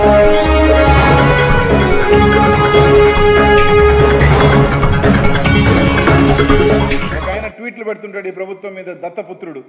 ఒక ఆయన ట్వీట్లు పెడుతుంటాడు ఈ ప్రభుత్వం మీద దత్తపుత్రుడు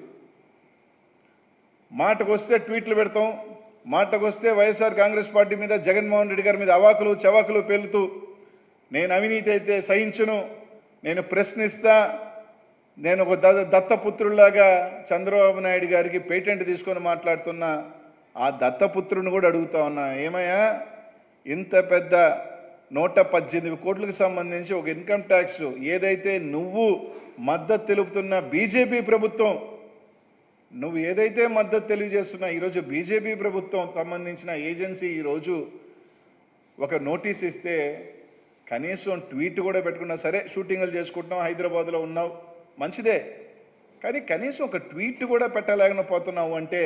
మాటకు వస్తే ట్వీట్లు పెడతాం మాటకు వస్తే వైఎస్ఆర్ కాంగ్రెస్ పార్టీ మీద జగన్మోహన్ రెడ్డి గారి మీద అవాకులు చవాకులు పేలుతూ నేను అవినీతి అయితే సహించును నేను ప్రశ్నిస్తా నేను ఒక ద దత్తపుత్రులాగా చంద్రబాబు నాయుడు గారికి పేటెంట్ తీసుకొని మాట్లాడుతున్న ఆ దత్తపుత్రుని కూడా అడుగుతా ఉన్నా ఏమయ్యా ఇంత పెద్ద నూట పద్దెనిమిది కోట్లకు సంబంధించి ఒక ఇన్కమ్ ట్యాక్స్ ఏదైతే నువ్వు మద్దతు తెలుపుతున్న బీజేపీ ప్రభుత్వం నువ్వు ఏదైతే మద్దతు తెలియజేస్తున్నా ఈరోజు బీజేపీ ప్రభుత్వం సంబంధించిన ఏజెన్సీ ఈరోజు ఒక నోటీస్ ఇస్తే కనీసం ట్వీట్ కూడా పెట్టుకున్నా సరే షూటింగ్లు చేసుకుంటున్నావు హైదరాబాద్లో ఉన్నావు మంచిదే కానీ కనీసం ఒక ట్వీట్ కూడా పెట్టలేకపోతున్నావు అంటే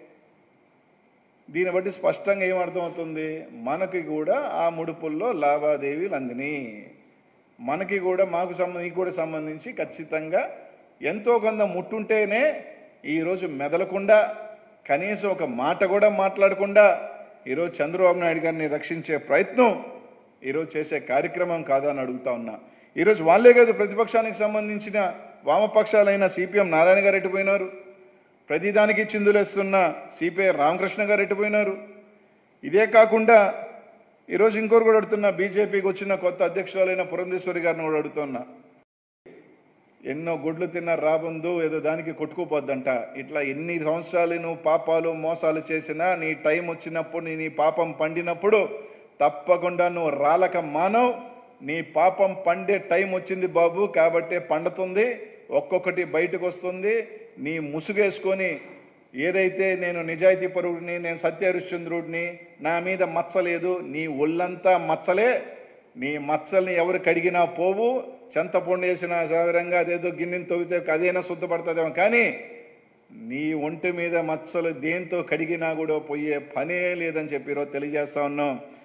దీన్ని బట్టి స్పష్టంగా ఏమర్థమవుతుంది మనకి కూడా ఆ ముడుపుల్లో లావాదేవీలు అందినాయి మనకి కూడా మాకు సంబంధ నీకు కూడా సంబంధించి ఖచ్చితంగా ఎంతో కొంత ముట్టుంటేనే ఈరోజు మెదలకుండా కనీసం ఒక మాట కూడా మాట్లాడకుండా ఈరోజు చంద్రబాబు నాయుడు గారిని రక్షించే ప్రయత్నం ఈరోజు చేసే కార్యక్రమం కాదా అని అడుగుతా ఉన్నా ఈరోజు వాళ్ళే కాదు ప్రతిపక్షానికి సంబంధించిన వామపక్షాలైన సిపిఎం నారాయణ గారు ఎటుపోయినారు ప్రతిదానికి చిందులేస్తున్న సిపిఐ రామకృష్ణ గారు ఎటుపోయినారు ఇదే కాకుండా ఈరోజు ఇంకోరు కూడా అడుగుతున్నా బీజేపీకి వచ్చిన కొత్త అధ్యక్షురాలైన పురంధేశ్వరి గారిని కూడా అడుగుతున్నా ఎన్నో గుడ్లు తిన్న రాబందు ఏదో దానికి కొట్టుకుపోద్దంట ఇట్లా ఎన్ని సంవత్సరాలు నువ్వు పాపాలు మోసాలు చేసినా నీ టైం వచ్చినప్పుడు నీ నీ పాపం పండినప్పుడు తప్పకుండా నువ్వు రాలక మానవ్ నీ పాపం పండే టైం వచ్చింది బాబు కాబట్టే పండుతుంది ఒక్కొక్కటి బయటకు వస్తుంది నీ ముసుగేసుకొని ఏదైతే నేను నిజాయితీ పరుడిని నేను సత్య హరిశ్చంద్రుడిని నా మీద మచ్చలేదు నీ ఒళ్ళంతా మచ్చలే నీ మచ్చల్ని ఎవరు కడిగినా పోవు చెంతపొండు వేసిన సాధారణంగా అదేదో గిన్నెని తవ్వితే అదేనా శుద్ధపడుతుందేమో కానీ నీ ఒంటి మీద మచ్చలు దేంతో కడిగినా కూడా పోయే పనే లేదని చెప్పి ఈరోజు తెలియజేస్తా ఉన్నాం